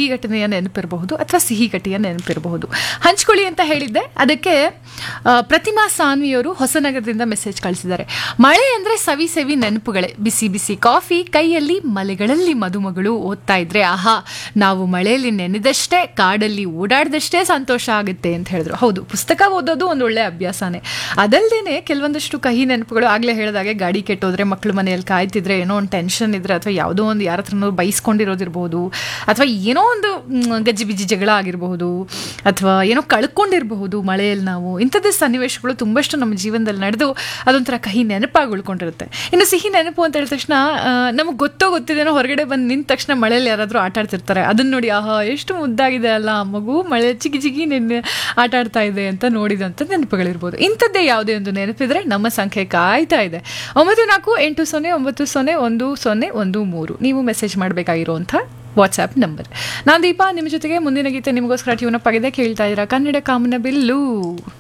ಘಟನೆಯ ನೆನಪಿರಬಹುದು ಅಥವಾ ಸಿಹಿ ಘಟನೆಯ ನೆನಪಿರಬಹುದು ಹಂಚ್ಕೊಳ್ಳಿ ಅಂತ ಹೇಳಿದ್ದೆ ಅದಕ್ಕೆ ಆ, ಪ್ರತಿಮಾ ಸಾನ್ವಿಯವರು ಹೊಸನಗರದಿಂದ ಮೆಸೇಜ್ ಕಳಿಸಿದ್ದಾರೆ ಮಳೆ ಅಂದ್ರೆ ಸವಿ ಸವಿ ನೆನಪುಗಳೇ ಬಿಸಿ ಬಿಸಿ ಕಾಫಿ ಕೈಯಲ್ಲಿ ಮಲೆಗಳಲ್ಲಿ ಮದುಮಗಳು ಓದ್ತಾ ಇದ್ರೆ ಆಹಾ ನಾವು ಮಳೆಯಲ್ಲಿ ನೆನೆದಷ್ಟೇ ಕಾಡಲ್ಲಿ ಓಡಾಡಿದಷ್ಟೇ ಸಂತೋಷ ಆಗುತ್ತೆ ಅಂತ ಹೇಳಿದ್ರು ಹೌದು ಪುಸ್ತಕ ಓದೋದು ಒಂದು ಒಳ್ಳೆ ಅಭ್ಯಾಸನೇ ಅದಲ್ದೇನೆ ಕೆಲವೊಂದಷ್ಟು ಕಹಿ ನೆನಪುಗಳು ಆಗ್ಲೇ ಹೇಳಿದಾಗೆ ಗಾಡಿ ಕೆಟ್ಟೋದ್ರೆ ಮಕ್ಕಳು ಮನೆಯಲ್ಲಿ ಕಾಯ್ತಿದ್ರೆ ಏನೋ ಒಂದು ಟೆನ್ಷನ್ ಇದ್ರೆ ಅಥವಾ ಯಾವುದೋ ಒಂದು ಯಾರ ಹತ್ರನೋ ಬೈಸ್ಕೊಂಡಿರೋದಿರ್ಬೋದು ಅಥವಾ ಏನೋ ಒಂದು ಮ್, ಗಜ್ಜಿಬಿಜ್ಜಿ ಜಗಳ ಆಗಿರಬಹುದು ಅಥವಾ ಏನೋ ಕಳ್ಕೊಂಡಿರಬಹುದು ಮಳೆಯಲ್ಲಿ ನಾವು ಇಂಥದ್ದೇ ಸನ್ನಿವೇಶಗಳು ತುಂಬಷ್ಟು ನಮ್ಮ ಜೀವನದಲ್ಲಿ ನಡೆದು ಅದೊಂಥರ ಕಹಿ ನೆನಪಾಗಿ ಉಳ್ಕೊಂಡಿರುತ್ತೆ ಇನ್ನು ಸಿಹಿ ನೆನಪು ಅಂತ ಹೇಳಿದ ತಕ್ಷಣ ನಮಗೆ ಗೊತ್ತೋ ಗೊತ್ತಿದೇನೋ ಹೊರಗಡೆ ಬಂದು ನಿಂತ ತಕ್ಷಣ ಮಳೆಯಲ್ಲಿ ಯಾರಾದರೂ ಆಟ ಆಡ್ತಿರ್ತಾರೆ ಅದನ್ನ ನೋಡಿ ಆಹಾ ಎಷ್ಟು ಮುದ್ದಾಗಿದೆ ಅಲ್ಲ ಆ ಮಗು ಮಳೆ ಚಿಗಿ ಚಿಗಿ ನೆನ್ನೆ ಆಟ ಆಡ್ತಾ ಇದೆ ಅಂತ ನೋಡಿದಂಥ ನೆನಪುಗಳಿರ್ಬೋದು ಇಂಥದ್ದೇ ಯಾವುದೇ ಒಂದು ನೆನಪಿದ್ರೆ ನಮ್ಮ ಸಂಖ್ಯೆ ಕಾಯ್ತಾ ಇದೆ ಒಂಬತ್ತು ನಾಲ್ಕು ಎಂಟು ಸೊನ್ನೆ ಒಂಬತ್ತು ಸೊನ್ನೆ ಒಂದು ಸೊನ್ನೆ ಒಂದು ಮೂರು ನೀವು ಮೆಸೇಜ್ ಮಾಡಬೇಕಾಗಿರುವಂಥ ವಾಟ್ಸ್ಆ್ಯಪ್ ನಂಬರ್ ನಾನು ದೀಪಾ ನಿಮ್ಮ ಜೊತೆಗೆ ಮುಂದಿನ ಗೀತೆ ನಿಮಗೋಸ್ಕರ ಟ್ಯೂನಪ್ ಆಗಿದೆ ಕೇಳ್ತಾ ಇದ್ದೀರಾ ಕನ್ನಡ ಕಾಮನ ಬಿಲ್ಲು